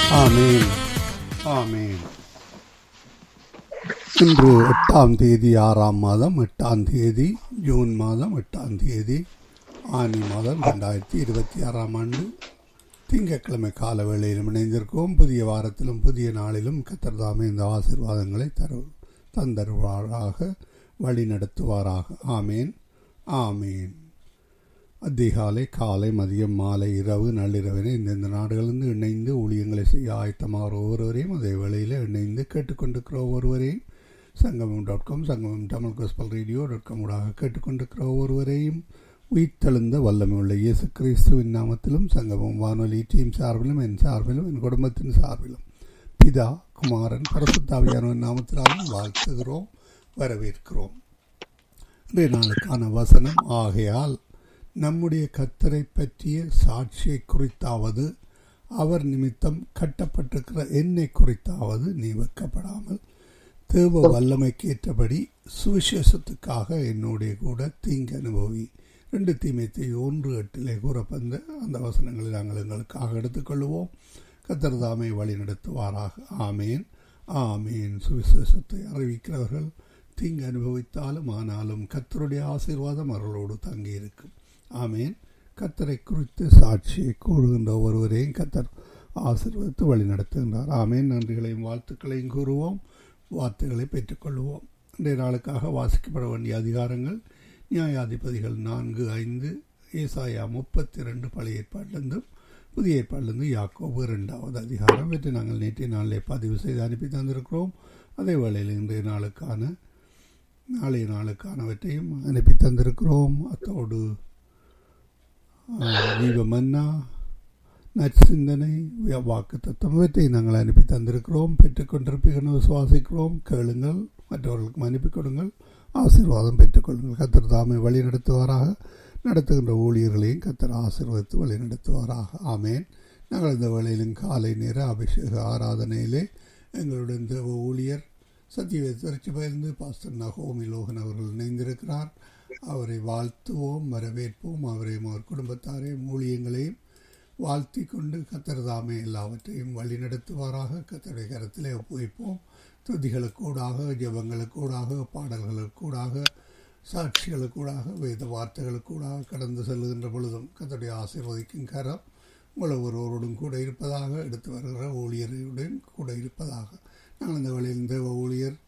ஆமீன் ஆமீன் இன்று எட்டாம் தேதி ஆறாம் மாதம் எட்டாம் தேதி ஜூன் மாதம் எட்டாம் தேதி ஆனி மாதம் ரெண்டாயிரத்தி இருபத்தி ஆறாம் ஆண்டு திங்கட்கிழமை கால வேளையிலும் இணைந்திருக்கோம் புதிய வாரத்திலும் புதிய நாளிலும் கத்தர்தாமே இந்த ஆசிர்வாதங்களை தரு தந்தருவாராக வழி நடத்துவாராக ஆமேன் ஆமேன் அதிகாலை காலை மதியம் மாலை இரவு நள்ளிரவினை இந்தந்த நாடுகளிலிருந்து இணைந்து ஊழியங்களை செய்ய ஆயத்தமாகிற ஒவ்வொருவரையும் அதே வேளையில் இணைந்து கேட்டுக்கொண்டிருக்கிற ஒவ்வொருவரையும் சங்கமம் dot com Sangamam Tamil gospel radio dot com ஊடாக கேட்டுக்கொண்டிருக்கிற ஒவ்வொருவரையும் உயிர்த்தெழுந்த வல்லமை உள்ள இயேசு கிறிஸ்துவின் நாமத்திலும் சங்கமம் வானொலி டீம் சார்பிலும் என் சார்பிலும் என் குடும்பத்தின் சார்பிலும் பிதா குமாரன் பரசுத்தாவியானவன் நாமத்தினாலும் வாழ்த்துகிறோம் வரவேற்கிறோம் இன்றைய நாளுக்கான வசனம் ஆகையால் நம்முடைய கத்தரை பற்றிய சாட்சியை குறித்தாவது அவர் நிமித்தம் கட்டப்பட்டிருக்கிற எண்ணெய் குறித்தாவது நீ வெக்கப்படாமல் தேவ வல்லமைக்கு ஏற்றபடி சுவிசேஷத்துக்காக என்னுடைய கூட தீங்கு அனுபவி ரெண்டு தீமைத்தை ஒன்று எட்டிலே கூறப்பந்த அந்த வசனங்களை நாங்கள் எங்களுக்காக எடுத்துக்கொள்வோம் கத்தர் தாமே வழி நடத்துவாராக ஆமேன் ஆமேன் சுவிசேஷத்தை அறிவிக்கிறவர்கள் தீங்கு அனுபவித்தாலும் ஆனாலும் கத்தருடைய ஆசீர்வாதம் அவர்களோடு தங்கியிருக்கும் ஆமேன் கத்தரை குறித்து சாட்சியை கூறுகின்ற ஒருவரையும் கத்தர் ஆசீர்வதித்து வழி நடத்துகின்றார் ஆமேன் நன்றிகளையும் வாழ்த்துக்களையும் கூறுவோம் வார்த்தைகளை பெற்றுக்கொள்வோம் இன்றைய நாளுக்காக வாசிக்கப்பட வேண்டிய அதிகாரங்கள் நியாயாதிபதிகள் நான்கு ஐந்து ஏசாயா முப்பத்தி ரெண்டு பழைய ஏற்பாட்டிலிருந்தும் புதிய ஏற்பாட்டிலிருந்து யாக்கோபு இரண்டாவது அதிகாரம் இவற்றை நாங்கள் நேற்றைய நாளிலே பதிவு செய்து அனுப்பி தந்திருக்கிறோம் அதே வேளையில் இன்றைய நாளுக்கான நாளைய நாளுக்கானவற்றையும் அனுப்பி தந்திருக்கிறோம் அத்தோடு தீபமன்னா நற்சிந்தனை வாக்கு தத்துவத்தை நாங்கள் அனுப்பி தந்திருக்கிறோம் பெற்றுக்கொண்டிருப்பீர்கள் விசுவாசிக்கிறோம் கேளுங்கள் மற்றவர்களுக்கும் அனுப்பி கொடுங்கள் ஆசீர்வாதம் பெற்றுக்கொள்ளுங்கள் கத்தர் தாமை வழி நடத்துவாராக நடத்துகின்ற ஊழியர்களையும் கத்தர் ஆசீர்வதித்து வழி நடத்துவாராக ஆமேன் நாங்கள் இந்த வேளையிலும் காலை நேர அபிஷேக ஆராதனையிலே எங்களுடன் தேவ ஊழியர் சத்தியவேத திருச்சி பயிர்ந்து பாஸ்டர் நகோமி லோகன் அவர்கள் இணைந்திருக்கிறார் அவரை வாழ்த்துவோம் வரவேற்போம் அவரையும் அவர் குடும்பத்தாரையும் ஊழியங்களையும் வாழ்த்தி கொண்டு கத்தர்தாமே எல்லாவற்றையும் வழி நடத்துவாராக கத்தருடைய கரத்திலே ஒப்புவிப்போம் துதிகளுக்கூடாக ஜபங்களுக்கூடாக பாடல்களுக்கூடாக சாட்சிகளுக்கூடாக வேத வார்த்தைகளுக்கூடாக கடந்து செல்லுகின்ற பொழுதும் கத்தருடைய ஆசீர்வதிக்கும் கரம் உங்கள் ஒருவரோடும் கூட இருப்பதாக எடுத்து வருகிற ஊழியருடன் கூட இருப்பதாக நாங்கள் இந்த வழியில் தேவ ஊழியர்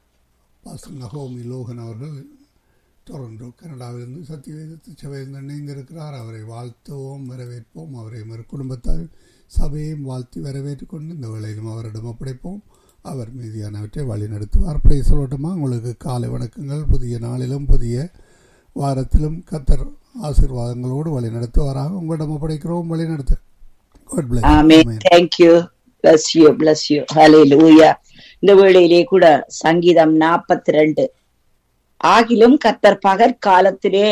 பாஸ்டர் நகோமி லோகன் அவர்கள் டொரண்டோ கனடாவிலிருந்து சத்தியவேத சபையிலிருந்து இணைந்திருக்கிறார் அவரை வாழ்த்துவோம் வரவேற்போம் அவரை மறு குடும்பத்தார் சபையையும் வாழ்த்தி வரவேற்றுக் கொண்டு இந்த வேளையிலும் அவரிடம் ஒப்படைப்போம் அவர் மீதியானவற்றை வழி நடத்துவார் பிray சொல்லட்டுமா உங்களுக்கு காலை வணக்கங்கள் புதிய நாளிலும் புதிய வாரத்திலும் கத்தர் ஆசீர்வாதங்களோடு வழி நடத்துவாராக உங்களிடம் ஒப்படைக்கிறோம் வழி நடத்து God bless you. Amen Amen. Thank you bless you bless you ஹalleluya இந்த வேளையிலே கூட சங்கீதம் நாற்பத்தி ரெண்டு ஆகிலும் கத்தர் பகற்காலத்திலே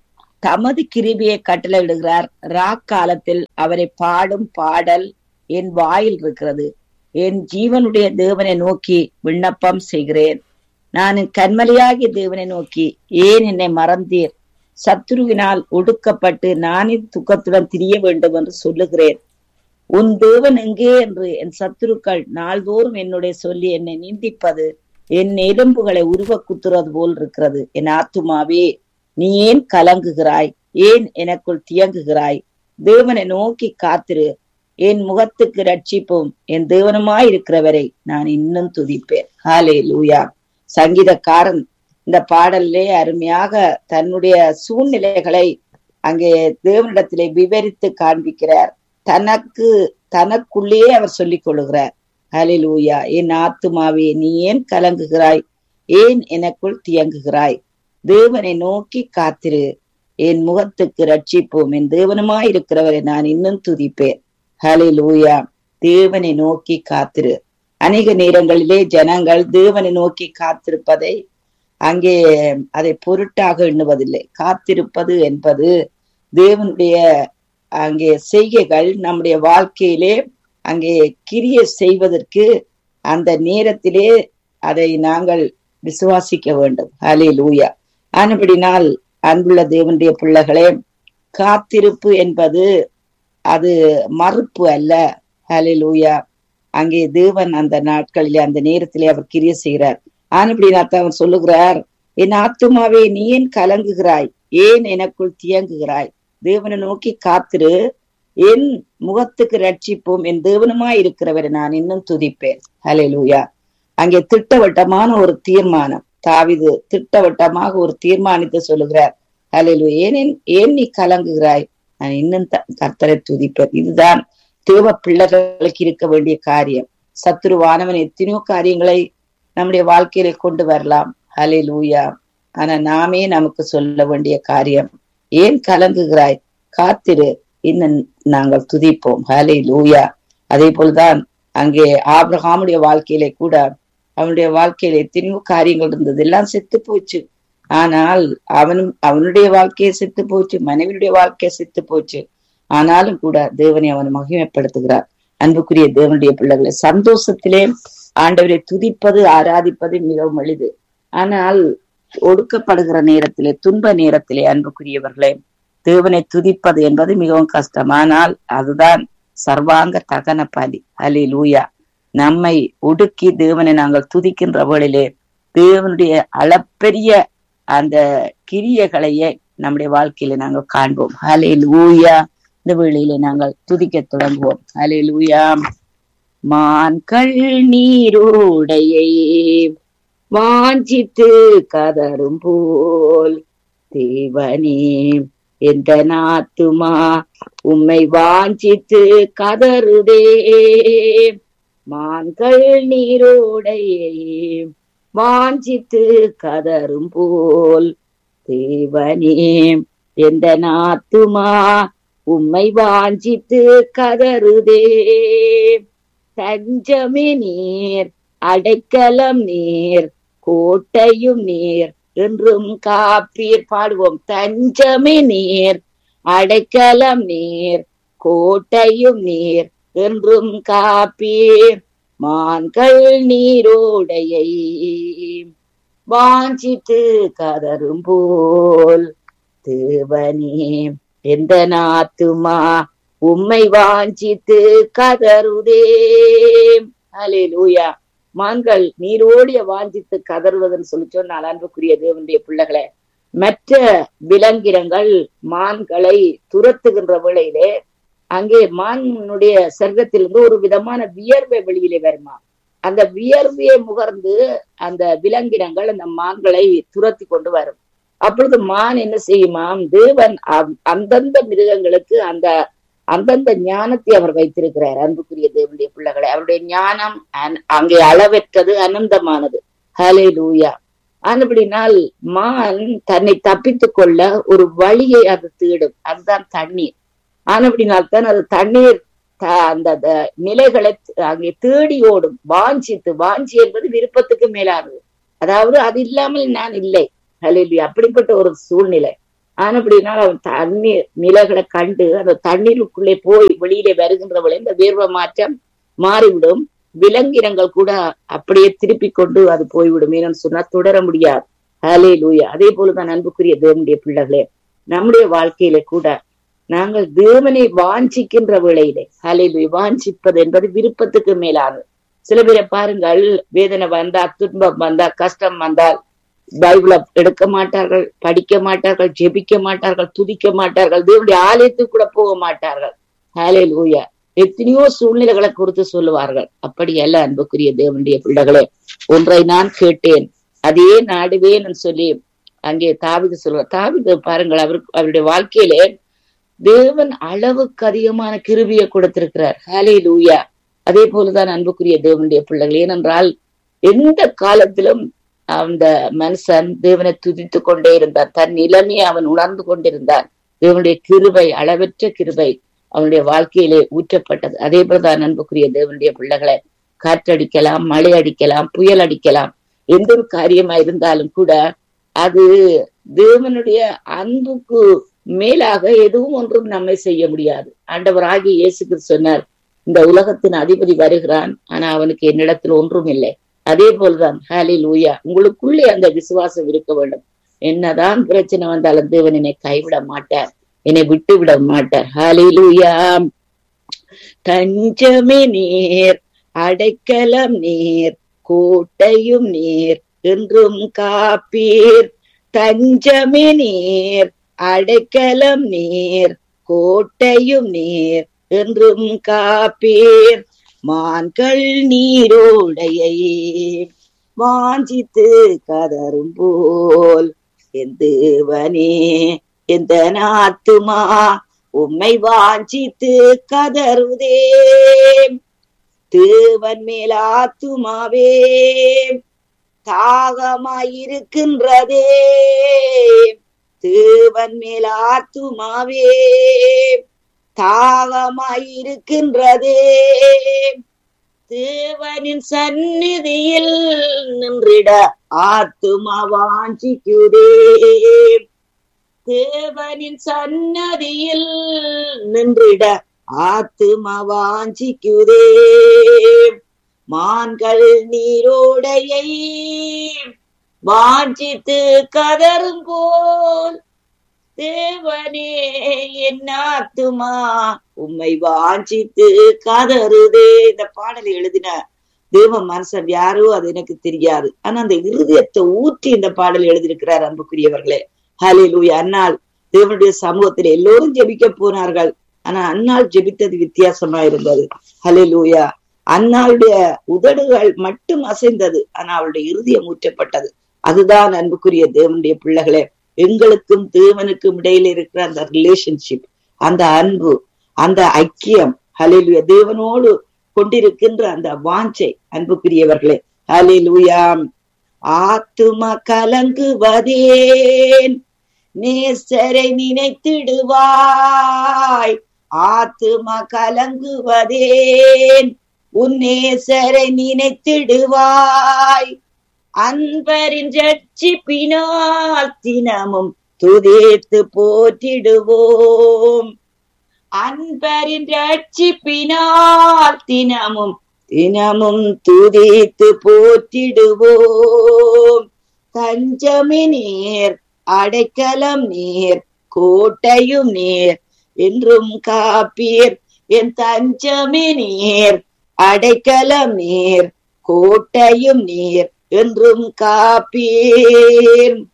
தமது கிருபியை கட்டளையிடுகிறார் ராக்காலத்தில் அவரை பாடும் பாடல் என் வாயில் இருக்கிறது என் ஜீவனுடைய தேவனை நோக்கி விண்ணப்பம் செய்கிறேன் நான் என் கண்மலையாகிய தேவனை நோக்கி ஏன் என்னை மறந்தீர் சத்துருவினால் ஒடுக்கப்பட்டு நானே துக்கத்துடன் திரிய வேண்டும் என்று சொல்லுகிறேன் உன் தேவன் எங்கே என்று என் சத்துருக்கள் நாள்தோறும் என்னுடைய சொல்லி என்னை நிந்திப்பது என் எலும்புகளை உருவ குத்துறது போல் இருக்கிறது என் ஆத்துமாவே நீ ஏன் கலங்குகிறாய் ஏன் எனக்குள் தியங்குகிறாய் தேவனை நோக்கி காத்திரு என் முகத்துக்கு ரட்சிப்பும் என் தேவனுமாய் இருக்கிறவரை நான் இன்னும் துதிப்பேன் ஹாலே லூயா சங்கீதக்காரன் இந்த பாடல்லே அருமையாக தன்னுடைய சூழ்நிலைகளை அங்கே தேவனிடத்திலே விவரித்து காண்பிக்கிறார் தனக்கு தனக்குள்ளேயே அவர் சொல்லிக் கொள்ளுகிறார் ஹலிலூயா என் ஆத்துமாவே நீ ஏன் கலங்குகிறாய் ஏன் எனக்குள் தியங்குகிறாய் தேவனை நோக்கி காத்திரு என் முகத்துக்கு ரட்சிப்போம் என் தேவனுமாய் இருக்கிறவரை நான் இன்னும் துதிப்பேன் ஹலிலூயா தேவனை நோக்கி காத்திரு அநேக நேரங்களிலே ஜனங்கள் தேவனை நோக்கி காத்திருப்பதை அங்கே அதை பொருட்டாக எண்ணுவதில்லை காத்திருப்பது என்பது தேவனுடைய அங்கே செய்கைகள் நம்முடைய வாழ்க்கையிலே அங்கே கிரிய செய்வதற்கு அந்த நேரத்திலே அதை நாங்கள் விசுவாசிக்க வேண்டும் ஹலே லூயா ஆனபடினால் அன்புள்ள தேவனுடைய பிள்ளைகளே காத்திருப்பு என்பது அது மறுப்பு அல்ல ஹலே லூயா அங்கே தேவன் அந்த நாட்களிலே அந்த நேரத்திலே அவர் கிரிய செய்கிறார் ஆனப்படினாத்தான் அவர் சொல்லுகிறார் என் ஆத்துமாவே நீ ஏன் கலங்குகிறாய் ஏன் எனக்குள் தியங்குகிறாய் தேவனை நோக்கி காத்திரு என் முகத்துக்கு ரட்சிப்போம் என் தேவனுமாய் இருக்கிறவரை நான் இன்னும் துதிப்பேன் ஹலே லூயா அங்கே திட்டவட்டமான ஒரு தீர்மானம் தாவிது திட்டவட்டமாக ஒரு தீர்மானித்து சொல்லுகிறார் ஹலே லூ ஏன் ஏன் நீ கலங்குகிறாய் நான் இன்னும் கர்த்தரை துதிப்பேன் இதுதான் தேவ பிள்ளைகளுக்கு இருக்க வேண்டிய காரியம் சத்துருவானவன் எத்தனையோ காரியங்களை நம்முடைய வாழ்க்கையில கொண்டு வரலாம் ஹலே லூயா ஆனா நாமே நமக்கு சொல்ல வேண்டிய காரியம் ஏன் கலங்குகிறாய் காத்திரு இன்னும் நாங்கள் துதிப்போம் ஹலே லூயா அதே போல்தான் அங்கே ஆப்ரஹாமுடைய வாழ்க்கையிலே கூட அவனுடைய வாழ்க்கையில எத்தனையோ காரியங்கள் இருந்தது எல்லாம் செத்து போச்சு ஆனால் அவனும் அவனுடைய வாழ்க்கையை செத்து போச்சு மனைவியுடைய வாழ்க்கையை செத்து போச்சு ஆனாலும் கூட தேவனை அவன் மகிமைப்படுத்துகிறார் அன்புக்குரிய தேவனுடைய பிள்ளைகளை சந்தோஷத்திலே ஆண்டவரை துதிப்பது ஆராதிப்பது மிகவும் எளிது ஆனால் ஒடுக்கப்படுகிற நேரத்திலே துன்ப நேரத்திலே அன்புக்குரியவர்களே தேவனை துதிப்பது என்பது மிகவும் கஷ்டம் ஆனால் அதுதான் சர்வாங்க தகன பலி அலி லூயா நம்மை ஒடுக்கி தேவனை நாங்கள் துதிக்கின்ற வேளையிலே தேவனுடைய அளப்பெரிய அந்த கிரியைகளையே நம்முடைய வாழ்க்கையில நாங்கள் காண்போம் ஹலே லூயா இந்த வேளையில நாங்கள் துதிக்க தொடங்குவோம் ஹலே லூயா மான்கள் நீரோடையை வாஞ்சித்து கதரும் போல் தேவனே எந்த நாத்துமா உம்மை வாஞ்சித்து கதறுதே மான்கள் நீரோடையை வாஞ்சித்து கதரும் போல் தேவனே எந்த நாத்துமா உம்மை வாஞ்சித்து கதறுதே தஞ்சமே நீர் அடைக்கலம் நீர் கோட்டையும் நீர் என்றும் காப்பீர் பாடுவோம் தஞ்சமே நீர் அடைக்கலம் நீர் கோட்டையும் நீர் என்றும் காப்பீர் மான்கள் நீரோடையை வாஞ்சித்து கதரும் போல் தேவனே எந்த நாத்துமா உம்மை வாஞ்சித்து கதறுதே அலேலூயா மான்கள் நீரோடிய வாஞ்சித்து கதறுவதுன்னு சொல்லி சொன்னால் அன்புக்குரிய தேவனுடைய பிள்ளைகளை மற்ற விலங்கினங்கள் மான்களை துரத்துகின்ற வேளையிலே அங்கே மானுடைய சர்க்கத்திலிருந்து ஒரு விதமான வியர்வை வெளியிலே வருமா அந்த வியர்வையை முகர்ந்து அந்த விலங்கினங்கள் அந்த மான்களை துரத்தி கொண்டு வரும் அப்பொழுது மான் என்ன செய்யுமாம் தேவன் அந்தந்த மிருகங்களுக்கு அந்த அந்தந்த ஞானத்தை அவர் வைத்திருக்கிறார் அன்புக்குரிய தேவனுடைய பிள்ளைகளை அவருடைய ஞானம் அங்கே அளவற்றது அனந்தமானது ஹலே லூயா ஆனபடினால் மான் தன்னை தப்பித்துக் கொள்ள ஒரு வழியை அது தேடும் அதுதான் தண்ணீர் ஆனபடினால் தான் அது தண்ணீர் அந்த நிலைகளை அங்கே தேடி ஓடும் வாஞ்சித்து வாஞ்சி என்பது விருப்பத்துக்கு மேலானது அதாவது அது இல்லாமல் நான் இல்லை ஹலேலி அப்படிப்பட்ட ஒரு சூழ்நிலை ஆனப்படினால் அவன் தண்ணீர் நிலைகளை கண்டு அந்த தண்ணீருக்குள்ளே போய் வெளியிலே வருகின்றவளை இந்த வேர்வ மாற்றம் மாறிவிடும் விலங்கினங்கள் கூட அப்படியே திருப்பி கொண்டு அது போய்விடும் ஏன்னு சொன்னா தொடர முடியாது ஹலே லூயா அதே போலதான் அன்புக்குரிய தேவனுடைய பிள்ளைகளே நம்முடைய வாழ்க்கையில கூட நாங்கள் தேவனை வாஞ்சிக்கின்ற வேளையிலே ஹலே லூய் வாஞ்சிப்பது என்பது விருப்பத்துக்கு மேலானது சில பேரை பாருங்கள் வேதனை வந்தா துன்பம் வந்தா கஷ்டம் வந்தால் பைபிள எடுக்க மாட்டார்கள் படிக்க மாட்டார்கள் ஜெபிக்க மாட்டார்கள் துதிக்க மாட்டார்கள் தேவனுடைய ஆலயத்துக்கு கூட போக மாட்டார்கள் ஹாலே லூயா எத்தனையோ சூழ்நிலைகளை குறித்து சொல்லுவார்கள் அப்படி அல்ல அன்புக்குரிய தேவனுடைய பிள்ளைகளே ஒன்றை நான் கேட்டேன் அதே நாடுவேன் சொல்லி அங்கே தாவிது சொல்லுவார் தாவிது பாருங்கள் அவருக்கு அவருடைய வாழ்க்கையிலே தேவன் அளவுக்கு அதிகமான கிருபியை கொடுத்திருக்கிறார் ஹாலே லூயா அதே போலதான் அன்புக்குரிய தேவனுடைய பிள்ளைகள் ஏனென்றால் எந்த காலத்திலும் அந்த மனுஷன் தேவனை துதித்து கொண்டே இருந்தான் தன் நிலைமையை அவன் உணர்ந்து கொண்டிருந்தான் தேவனுடைய கிருபை அளவற்ற கிருபை அவனுடைய வாழ்க்கையிலே ஊற்றப்பட்டது அதே போலதான் அன்புக்குரிய தேவனுடைய பிள்ளைகளை காற்றடிக்கலாம் மழை அடிக்கலாம் புயல் அடிக்கலாம் எந்த ஒரு காரியமா இருந்தாலும் கூட அது தேவனுடைய அன்புக்கு மேலாக எதுவும் ஒன்றும் நம்மை செய்ய முடியாது ஆண்டவர் ஆகிய இயேசுக்கு சொன்னார் இந்த உலகத்தின் அதிபதி வருகிறான் ஆனா அவனுக்கு என்னிடத்தில் ஒன்றும் இல்லை அதே போல்தான் ஹாலி லூயா உங்களுக்குள்ளே அந்த விசுவாசம் இருக்க வேண்டும் என்னதான் பிரச்சனை வந்தாலும் தேவன் என்னை கைவிட மாட்டார் என்னை விட்டு விட மாட்டார் ஹாலி லூயா தஞ்சமே நீர் அடைக்கலம் நீர் கோட்டையும் நீர் என்றும் காப்பீர் தஞ்சமே நீர் அடைக்கலம் நீர் கோட்டையும் நீர் என்றும் காப்பீர் மான்கள் நீரோடையை வாஞ்சித்து கதரும் போல் எந்தவனே எந்த நாத்துமா உம்மை வாஞ்சித்து கதறுதே தேவன் மேல் ஆத்துமாவே தாகமாயிருக்கின்றதே தேவன் மேல் ஆத்துமாவே தாகமாயிருக்கின்றதே தேவனின் சந்நிதியில் நின்றிட ஆத்துமா வாஞ்சிக்குதே தேவனின் சன்னதியில் நின்றிட ஆத்துமா வாஞ்சிக்குதே மான்கள் நீரோடையை வாஞ்சித்து கதரும் போல் தேவனே என் ஆத்துமா உம்மை வாஞ்சித்து கதறுதே இந்த பாடலை எழுதின தேவ மனசன் யாரோ அது எனக்கு தெரியாது ஆனா அந்த இருதயத்தை ஊற்றி இந்த பாடல் எழுதியிருக்கிறார் அன்புக்குரியவர்களே ஹலே லூயா அன்னால் தேவனுடைய சமூகத்தில் எல்லோரும் ஜெபிக்க போனார்கள் ஆனா அன்னாள் ஜெபித்தது வித்தியாசமா இருந்தது ஹலே லூயா அன்னாளுடைய உதடுகள் மட்டும் அசைந்தது ஆனா அவளுடைய இருதயம் ஊற்றப்பட்டது அதுதான் அன்புக்குரிய தேவனுடைய பிள்ளைகளே எங்களுக்கும் தேவனுக்கும் இடையில இருக்கிற அந்த ரிலேஷன்ஷிப் அந்த அன்பு அந்த ஐக்கியம் ஹலிலுயா தேவனோடு கொண்டிருக்கின்ற அந்த வாஞ்சை அன்புக்குரியவர்களே ஹலிலுயாம் ஆத்தும கலங்குவதேன் நேசரை நினைத்திடுவாய் ஆத்தும கலங்குவதேன் உன் நேசரை நினைத்திடுவாய் அன்பரின் ரட்சிப்பினால் தினமும் துதித்து போற்றிடுவோம் அன்பரின் ரட்சிப்பினால் தினமும் தினமும் துதித்து போற்றிடுவோம் தஞ்சமே நீர் அடைக்கலம் நீர் கோட்டையும் நீர் என்றும் காப்பீர் என் தஞ்சமே நீர் அடைக்கலம் நீர் கோட்டையும் நீர் என்றும் காப்பீர்